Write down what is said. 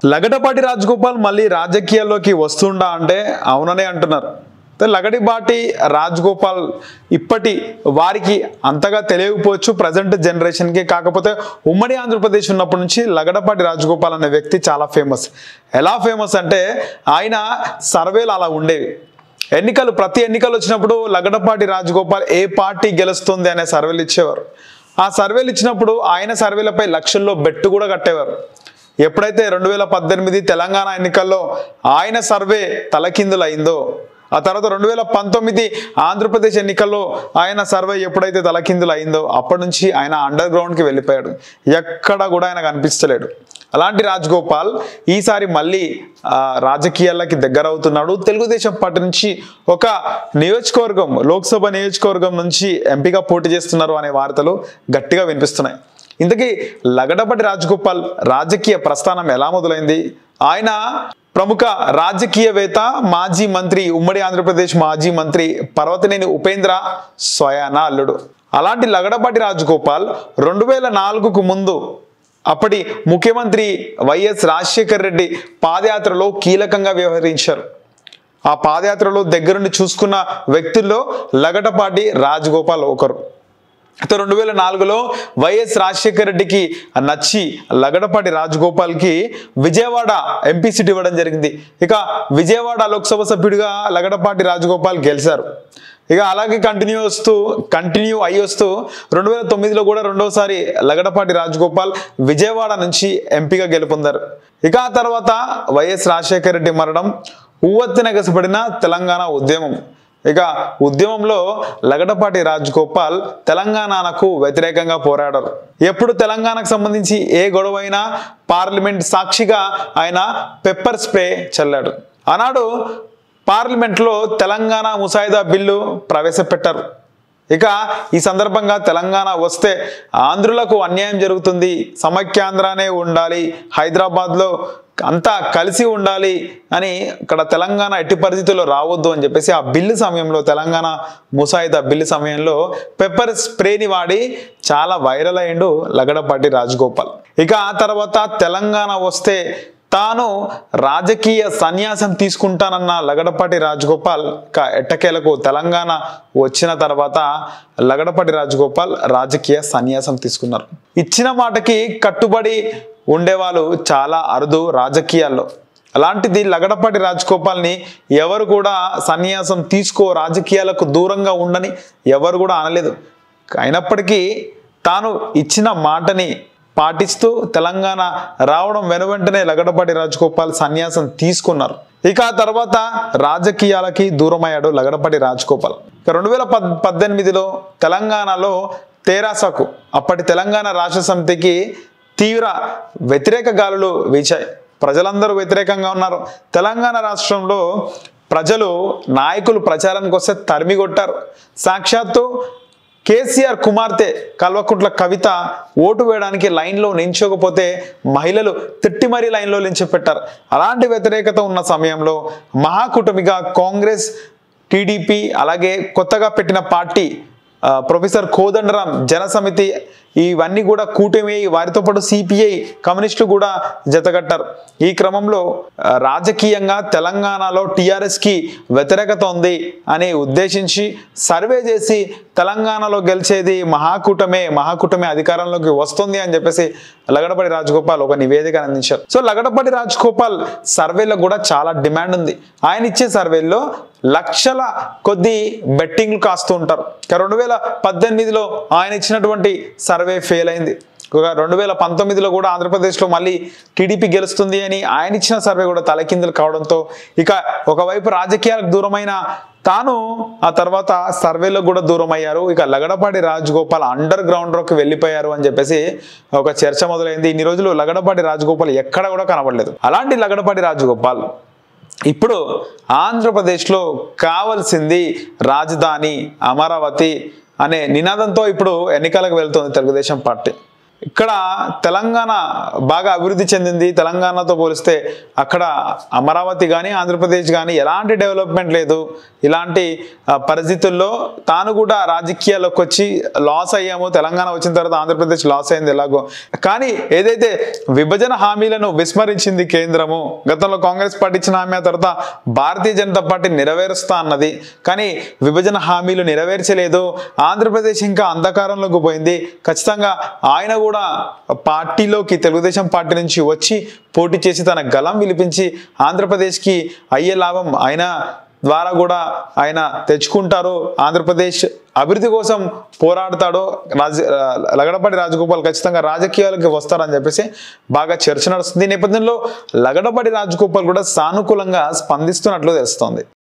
లగడపాటి రాజగోపాల్ మళ్ళీ రాజకీయాల్లోకి వస్తుండా అంటే అవుననే అంటున్నారు అయితే లగడిపాటి రాజగోపాల్ ఇప్పటి వారికి అంతగా తెలియకపోవచ్చు ప్రజెంట్ జనరేషన్కి కాకపోతే ఉమ్మడి ఆంధ్రప్రదేశ్ ఉన్నప్పటి నుంచి లగడపాటి రాజగోపాల్ అనే వ్యక్తి చాలా ఫేమస్ ఎలా ఫేమస్ అంటే ఆయన సర్వేలు అలా ఉండేవి ఎన్నికలు ప్రతి ఎన్నికలు వచ్చినప్పుడు లగడపాటి రాజగోపాల్ ఏ పార్టీ గెలుస్తుంది అనే సర్వేలు ఇచ్చేవారు ఆ సర్వేలు ఇచ్చినప్పుడు ఆయన సర్వేలపై లక్షల్లో బెట్టు కూడా కట్టేవారు ఎప్పుడైతే రెండు వేల పద్దెనిమిది తెలంగాణ ఎన్నికల్లో ఆయన సర్వే తలకిందులు అయిందో ఆ తర్వాత రెండు వేల పంతొమ్మిది ఆంధ్రప్రదేశ్ ఎన్నికల్లో ఆయన సర్వే ఎప్పుడైతే తలకిందులు అయిందో అప్పటి నుంచి ఆయన అండర్ గ్రౌండ్కి వెళ్ళిపోయాడు ఎక్కడ కూడా ఆయన కనిపించలేడు అలాంటి రాజగోపాల్ ఈసారి మళ్ళీ ఆ, రాజకీయాలకి దగ్గర అవుతున్నాడు తెలుగుదేశం పార్టీ నుంచి ఒక నియోజకవర్గం లోక్సభ నియోజకవర్గం నుంచి ఎంపీగా పోటీ చేస్తున్నారు అనే వార్తలు గట్టిగా వినిపిస్తున్నాయి ఇంతకీ లగడపటి రాజగోపాల్ రాజకీయ ప్రస్థానం ఎలా మొదలైంది ఆయన ప్రముఖ రాజకీయవేత్త మాజీ మంత్రి ఉమ్మడి ఆంధ్రప్రదేశ్ మాజీ మంత్రి పర్వతనేని ఉపేంద్ర స్వయాన అల్లుడు అలాంటి లగడపాటి రాజగోపాల్ రెండు వేల నాలుగుకు ముందు అప్పటి ముఖ్యమంత్రి వైఎస్ రాజశేఖర్ రెడ్డి పాదయాత్రలో కీలకంగా వ్యవహరించారు ఆ పాదయాత్రలో దగ్గరుండి చూసుకున్న వ్యక్తుల్లో లగడపాటి రాజగోపాల్ ఒకరు అయితే రెండు వేల నాలుగులో వైఎస్ రాజశేఖర రెడ్డికి నచ్చి లగడపాటి రాజగోపాల్కి విజయవాడ ఎంపీ సీట్ ఇవ్వడం జరిగింది ఇక విజయవాడ లోక్సభ సభ్యుడిగా లగడపాటి రాజగోపాల్ గెలిచారు ఇక అలాగే కంటిన్యూ వస్తూ కంటిన్యూ అయ్యి వస్తూ రెండు వేల తొమ్మిదిలో కూడా రెండోసారి లగడపాటి రాజగోపాల్ విజయవాడ నుంచి ఎంపీగా గెలుపొందారు ఇక ఆ తర్వాత వైఎస్ రాజశేఖర రెడ్డి మరణం ఉవ్వెత్తున ఎగసపడిన తెలంగాణ ఉద్యమం ఇక ఉద్యమంలో లగడపాటి రాజగోపాల్ తెలంగాణకు వ్యతిరేకంగా పోరాడారు ఎప్పుడు తెలంగాణకు సంబంధించి ఏ గొడవైనా పార్లమెంట్ సాక్షిగా ఆయన పెప్పర్ స్ప్రే చల్లాడు ఆనాడు పార్లమెంట్లో తెలంగాణ ముసాయిదా బిల్లు ప్రవేశపెట్టారు ఇక ఈ సందర్భంగా తెలంగాణ వస్తే ఆంధ్రులకు అన్యాయం జరుగుతుంది సమైక్యాంధ్రానే ఉండాలి హైదరాబాద్లో అంతా కలిసి ఉండాలి అని ఇక్కడ తెలంగాణ ఎట్టి పరిస్థితుల్లో రావద్దు అని చెప్పేసి ఆ బిల్లు సమయంలో తెలంగాణ ముసాయిదా బిల్లు సమయంలో పెప్పర్ స్ప్రేని వాడి చాలా వైరల్ అయ్యిండు లగడపాటి రాజగోపాల్ ఇక ఆ తర్వాత తెలంగాణ వస్తే తాను రాజకీయ సన్యాసం తీసుకుంటానన్న లగడపాటి రాజగోపాల్ క ఎట్టకేలకు తెలంగాణ వచ్చిన తర్వాత లగడపాటి రాజగోపాల్ రాజకీయ సన్యాసం తీసుకున్నారు ఇచ్చిన మాటకి కట్టుబడి ఉండేవాళ్ళు చాలా అరుదు రాజకీయాల్లో అలాంటిది లగడపాటి రాజగోపాల్ని ఎవరు కూడా సన్యాసం తీసుకో రాజకీయాలకు దూరంగా ఉండని ఎవరు కూడా అనలేదు అయినప్పటికీ తాను ఇచ్చిన మాటని పాటిస్తూ తెలంగాణ రావడం వెనువెంటనే లగడపాటి రాజగోపాల్ సన్యాసం తీసుకున్నారు ఇక ఆ తర్వాత రాజకీయాలకి దూరమయ్యాడు లగడపాటి రాజగోపాల్ ఇక రెండు వేల పద్ పద్దెనిమిదిలో తెలంగాణలో తెరాసకు అప్పటి తెలంగాణ రాష్ట్ర సమితికి తీవ్ర వ్యతిరేక గాలులు వీచాయి ప్రజలందరూ వ్యతిరేకంగా ఉన్నారు తెలంగాణ రాష్ట్రంలో ప్రజలు నాయకులు ప్రచారానికి వస్తే తరిమి కొట్టారు సాక్షాత్తు కేసీఆర్ కుమార్తె కల్వకుంట్ల కవిత ఓటు వేయడానికి లైన్లో నించోకపోతే మహిళలు తిట్టి మరీ లైన్లో నించోపెట్టారు అలాంటి వ్యతిరేకత ఉన్న సమయంలో మహాకూటమిగా కాంగ్రెస్ టీడీపీ అలాగే కొత్తగా పెట్టిన పార్టీ ఆ, ప్రొఫెసర్ కోదండరాం జనసమితి ఇవన్నీ కూడా కూటమి వారితో పాటు సిపిఐ కమ్యూనిస్టులు కూడా జతగట్టారు ఈ క్రమంలో ఆ, రాజకీయంగా తెలంగాణలో టీఆర్ఎస్కి వ్యతిరేకత ఉంది అని ఉద్దేశించి సర్వే చేసి తెలంగాణలో గెలిచేది మహాకూటమే మహాకూటమి అధికారంలోకి వస్తుంది అని చెప్పేసి లగడపడి రాజగోపాల్ ఒక నివేదిక అందించారు సో లగడపడి రాజగోపాల్ సర్వేలో కూడా చాలా డిమాండ్ ఉంది ఆయన ఇచ్చే సర్వేల్లో లక్షల కొద్ది బెట్టింగ్లు కాస్తూ ఉంటారు ఇక రెండు వేల పద్దెనిమిదిలో ఆయన ఇచ్చినటువంటి సర్వే ఫెయిల్ అయింది ఒక రెండు వేల పంతొమ్మిదిలో కూడా ఆంధ్రప్రదేశ్లో మళ్ళీ టీడీపీ గెలుస్తుంది అని ఆయన ఇచ్చిన సర్వే కూడా తలకిందులు కావడంతో ఇక ఒకవైపు రాజకీయాలకు దూరమైన తాను ఆ తర్వాత సర్వేలో కూడా దూరం అయ్యారు ఇక లగడపాటి రాజగోపాల్ అండర్ గ్రౌండ్లోకి వెళ్ళిపోయారు అని చెప్పేసి ఒక చర్చ మొదలైంది ఇన్ని రోజులు లగడపాటి రాజగోపాల్ ఎక్కడ కూడా కనబడలేదు అలాంటి లగడపాటి రాజగోపాల్ ఇప్పుడు ఆంధ్రప్రదేశ్లో కావలసింది రాజధాని అమరావతి అనే నినాదంతో ఇప్పుడు ఎన్నికలకు వెళ్తుంది తెలుగుదేశం పార్టీ ఇక్కడ తెలంగాణ బాగా అభివృద్ధి చెందింది తెలంగాణతో పోలిస్తే అక్కడ అమరావతి కానీ ఆంధ్రప్రదేశ్ కానీ ఎలాంటి డెవలప్మెంట్ లేదు ఇలాంటి ఆ, పరిస్థితుల్లో తాను కూడా రాజకీయాల్లోకి వచ్చి లాస్ అయ్యాము తెలంగాణ వచ్చిన తర్వాత ఆంధ్రప్రదేశ్ లాస్ అయింది ఎలాగో కానీ ఏదైతే విభజన హామీలను విస్మరించింది కేంద్రము గతంలో కాంగ్రెస్ పార్టీ ఇచ్చిన హామీ ఆ తర్వాత భారతీయ జనతా పార్టీ నెరవేరుస్తా అన్నది కానీ విభజన హామీలు నెరవేర్చలేదు ఆంధ్రప్రదేశ్ ఇంకా అంధకారంలోకి పోయింది ఖచ్చితంగా ఆయన కూడా పార్టీలోకి తెలుగుదేశం పార్టీ నుంచి వచ్చి పోటీ చేసి తన గలం విలిపించి ఆంధ్రప్రదేశ్కి అయ్యే లాభం ఆయన ద్వారా కూడా ఆయన తెచ్చుకుంటారు ఆంధ్రప్రదేశ్ అభివృద్ధి కోసం పోరాడతాడో రాజ లగడపాటి రాజగోపాల్ ఖచ్చితంగా రాజకీయాలకి వస్తారని చెప్పేసి బాగా చర్చ నడుస్తుంది ఈ నేపథ్యంలో లగడపాటి రాజగోపాల్ కూడా సానుకూలంగా స్పందిస్తున్నట్లు తెలుస్తోంది